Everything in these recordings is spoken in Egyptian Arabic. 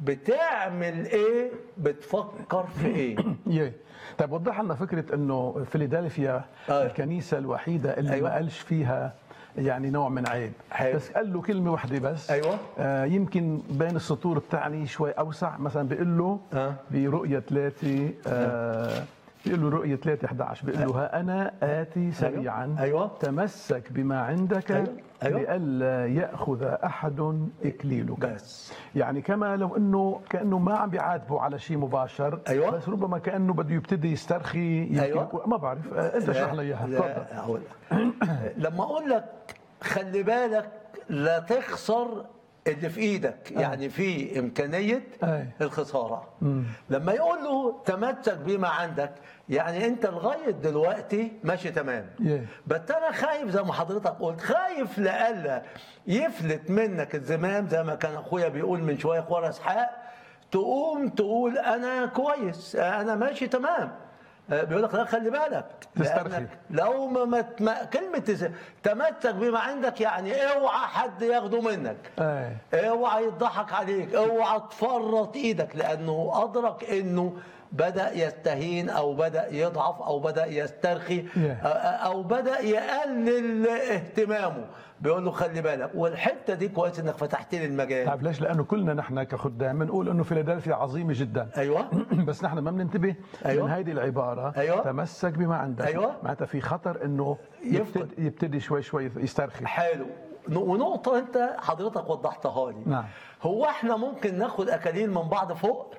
بتعمل ايه بتفكر في ايه ياي طيب وضح لنا فكره انه فيلادلفيا آه. الكنيسه الوحيده اللي أيوة. ما قالش فيها يعني نوع من عيب حلو. بس قال له كلمه واحده بس أيوة. آه يمكن بين السطور بتاعني شوي اوسع مثلا بيقول له آه. برؤيه ثلاثه آه بيقول له رؤية 3 11 بيقول له ها أنا آتي سريعا أيوة. تمسك بما عندك أيوة. أيوة. لئلا يأخذ أحد إكليلك بس. يعني كما لو انه كانه ما عم بيعاتبه على شيء مباشر أيوة. بس ربما كانه بده يبتدي يسترخي يمكن أيوة. ما بعرف آه، انت اشرح لي اياها لا، تفضل هقول لك. لما اقول لك خلي بالك لا تخسر اللي في ايدك يعني في امكانيه أي. الخساره لما يقول له تمسك بما عندك يعني انت لغايه دلوقتي ماشي تمام Yeah. بس انا خايف زي ما حضرتك قلت خايف لألا يفلت منك الزمام زي ما كان اخويا بيقول من شويه اخويا اسحاق تقوم تقول انا كويس انا ماشي تمام آه، بيقول لك لا خلي بالك تسترخي. لأنك لو ما, ما ما- كلمه تس- تمسك بما عندك يعني اوعى حد ياخده منك ايه اوعى يضحك عليك اوعى تفرط ايدك لانه ادرك انه بدا يستهين او بدا يضعف او بدا يسترخي Yeah. او بدا يقلل اهتمامه بيقول له خلي بالك والحته دي كويس انك فتحت لي المجال تعرف ليش؟ لانه كلنا نحن كخدام بنقول انه فيلادلفيا عظيمه جدا ايوه بس نحن ما بننتبه أيوة. من هيدي العباره أيوة. تمسك بما عندك أيوة. معناتها في خطر انه يفقد. يبتدي, يبتدي شوي شوي يسترخي حلو ونقطه انت حضرتك وضحتها لي نعم. هو احنا ممكن ناخد اكاليل من بعض فوق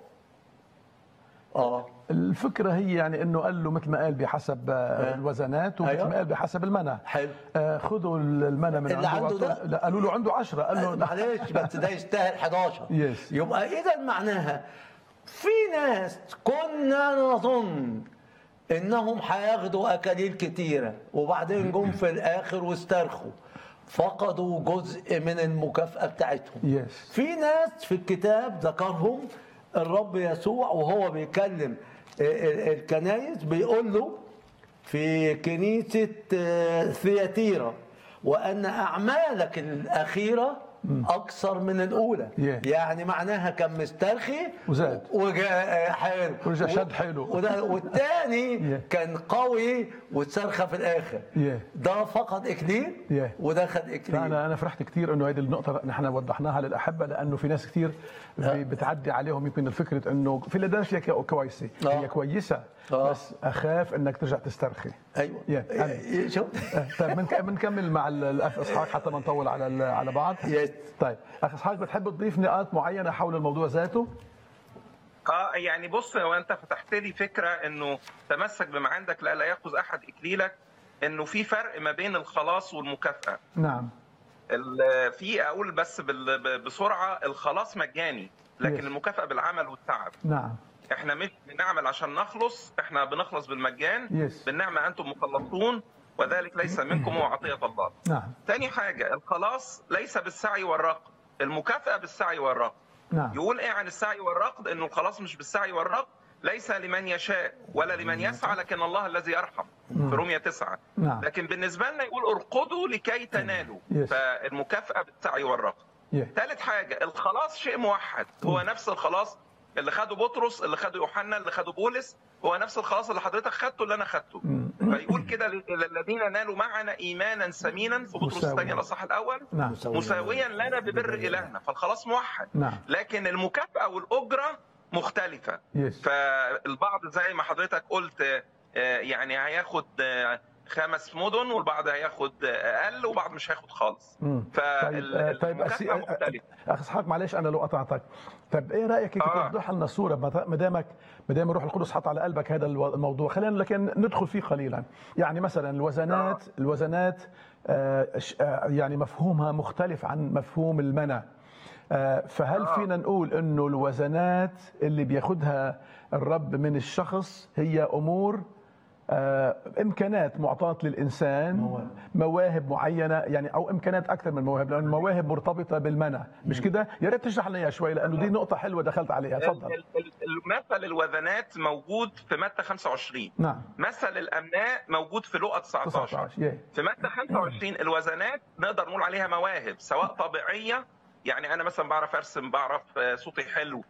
اه الفكره هي يعني انه قال له مثل ما قال بحسب آه، الوزنات ومثل أيوة. ما قال بحسب المنى حلو. آه، خذوا المنى من اللي عنده ده؟ وأعطوه- لا قالوا له عنده عشرة قال له معلش بس ده يستاهل 11 Yes. يبقى اذا معناها في ناس كنا نظن انهم هياخدوا اكاليل كتيره وبعدين جم في الاخر واسترخوا فقدوا جزء من المكافاه بتاعتهم يس في ناس في الكتاب ذكرهم الرب يسوع وهو بيكلم ال- ال- الكنايس بيقول له في كنيسة آه، ثياتيرا وأن أعمالك الأخيرة أكثر من الأولى Yeah. يعني معناها كان مسترخي وزاد. وجاء حلو ورجع شد حيله. وده والتاني Yeah. كان قوي واسترخى في الآخر Yeah. ده فقد إكليل Yeah. وده خد إكليل فانا انا فرحت كثير انه هذه النقطه نحن وضحناها للاحبه لانه في ناس كثير بتعدي عليهم يمكن الفكره انه فيلادلفيا كو- كويسه آه. هي كويسه آه. بس اخاف انك ترجع تسترخي ايوه Yeah. إيه، شوف آه، طيب بنك- بنكمل مع ال- الاخ اسحاق حتى ما نطول على ال- على بعض Yes. طيب اخ اسحاق بتحب تضيف نقاط معينه حول الموضوع ذاته اه يعني بص هو انت فتحت لي فكره انه تمسك بما عندك لا لا ياخذ احد اكليلك انه في فرق ما بين الخلاص والمكافاه نعم ال- في اقول بس بال- ب- بسرعه الخلاص مجاني لكن Yes. المكافاه بالعمل والتعب نعم احنا مش بنعمل عشان نخلص احنا بنخلص بالمجان Yes. بالنعمه انتم مخلصون وذلك ليس منكم هو عطيه الله نعم تاني حاجه الخلاص ليس بالسعي والرقد المكافاه بالسعي والرقد نعم يقول ايه عن السعي والرقد انه الخلاص مش بالسعي والرقد ليس لمن يشاء ولا لمن يسعى لكن الله الذي يرحم في رومية تسعة نعم. لكن بالنسبة لنا يقول ارقدوا لكي تنالوا Yes. فالمكافأة بالسعي والرقد Yeah. ثالث حاجة الخلاص شيء موحد هو نفس الخلاص اللي خده بطرس اللي خده يوحنا اللي خده بولس هو نفس الخلاص اللي حضرتك خدته اللي انا خدته فيقول كده للذين نالوا معنا ايمانا ثمينا في بطرس مساويا. الثاني الاصحاح الاول نعم مساويا لنا ببر الهنا فالخلاص موحد نعم. لكن المكافاه والاجره مختلفه Yes. فالبعض زي ما حضرتك قلت آه، يعني هياخد آه، خمس مدن والبعض هياخد آه، اقل وبعض مش هياخد خالص مم. طيب آه، طيب أسي- فالمكافاه مختلفه اخ اسحاق معلش انا لو قطعتك طيب ايه رايك هيك آه. توضح لنا الصوره ما دامك ما دام الروح القدس حط على قلبك هذا الو- الموضوع خلينا لكن ندخل فيه قليلا يعني مثلا الوزنات الوزنات آه، ش- آه، يعني مفهومها مختلف عن مفهوم المنى آه، فهل فينا نقول انه الوزنات اللي بياخدها الرب من الشخص هي امور آه، امكانات معطاه للانسان مواهب. مواهب معينه يعني او امكانات اكثر من مواهب لان المواهب مرتبطه بالمنى مش كده يا ريت تشرح لنا اياها شوي لانه دي نقطه حلوه دخلت عليها تفضل ال- ال- ال- مثل الوزنات موجود في متى 25 نعم مثل الامناء موجود في لقا 19 19 ياي في مادة 25 الوزنات نقدر نقول عليها مواهب سواء طبيعية يعني أنا مثلا بعرف أرسم بعرف آه، صوتي حلو